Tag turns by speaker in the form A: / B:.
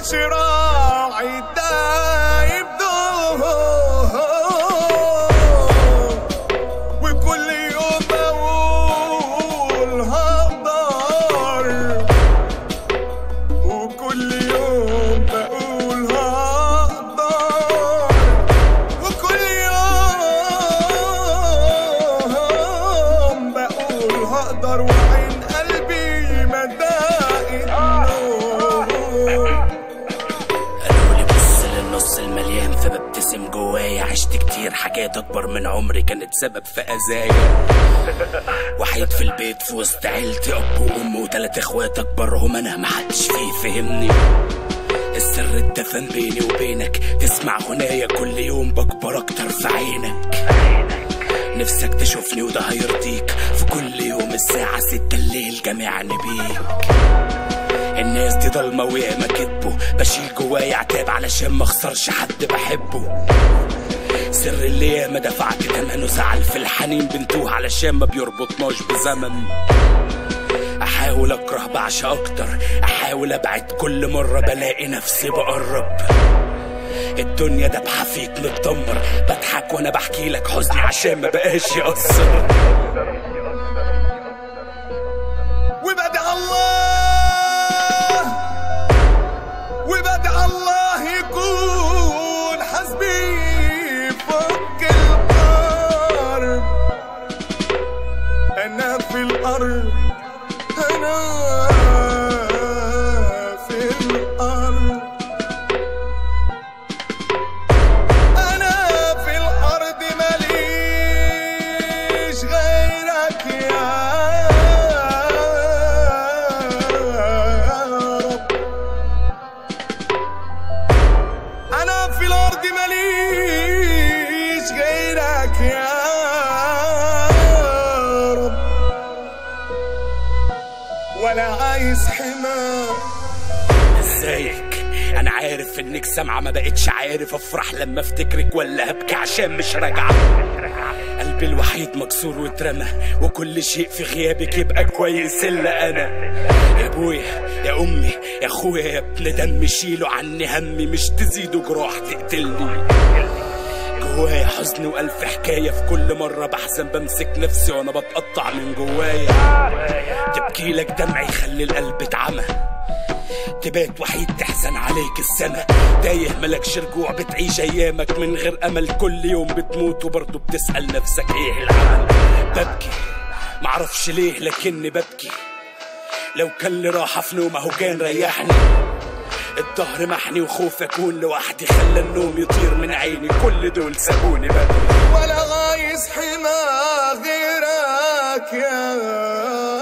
A: شراعي دايب دوه وكل يوم بقول هقدر وكل يوم بقول هقدر وكل يوم بقول هقدر وعين قلبي مدائن النور
B: قالوا لي بص للنص المليان فببتسم جوايا عشت كتير حاجات اكبر من عمري كانت سبب في اذايا وحيد في البيت في وسط عيلتي اب وام وتلات اخوات اكبرهم انا محدش فيه فهمني السر اتدفن بيني وبينك تسمع غناية كل يوم بكبر اكتر في عينك نفسك تشوفني وده هيرضيك في كل يوم الساعة ستة الليل جمعني بيك الناس دي ضلمة وياما كدبوا بشيل جوايا عتاب علشان ما اخسرش حد بحبه سر اللي ياما دفعت تمنه زعل في الحنين بنتوه علشان ما بيربطناش بزمن احاول اكره بعشق اكتر احاول ابعد كل مرة بلاقي نفسي بقرب الدنيا دبحة فيك متدمر بضحك وانا بحكي لك حزني عشان ما بقاش يأثر
A: وبدع الله وبدع الله يكون حسبي فوق الأرض أنا في الأرض أنا في الأرض أنا في الأرض ماليش غيرك يا رب أنا في الأرض ماليش غيرك يا رب ولا عايز حماك
B: ازيك انا عارف انك سامعه ما بقتش عارف افرح لما افتكرك ولا ابكي عشان مش راجعه قلبي الوحيد مكسور واترمى وكل شيء في غيابك يبقى كويس الا انا يا ابويا يا امي يا اخويا يا ابن دمي شيلوا عني همي مش تزيدوا جراح تقتلني جوايا حزن والف حكايه في كل مره بحزن بمسك نفسي وانا بتقطع من جوايا تبكي لك دمع يخلي القلب اتعمى تبات وحيد تحزن عليك السما تايه ملكش رجوع بتعيش ايامك من غير امل كل يوم بتموت وبرضه بتسأل نفسك ايه العمل ببكي معرفش ليه لكني ببكي لو كان لي راحة في نوم اهو كان ريحني الظهر محني وخوف اكون لوحدي خلى النوم يطير من عيني كل دول سابوني ببكي
A: ولا عايز حما غيرك يا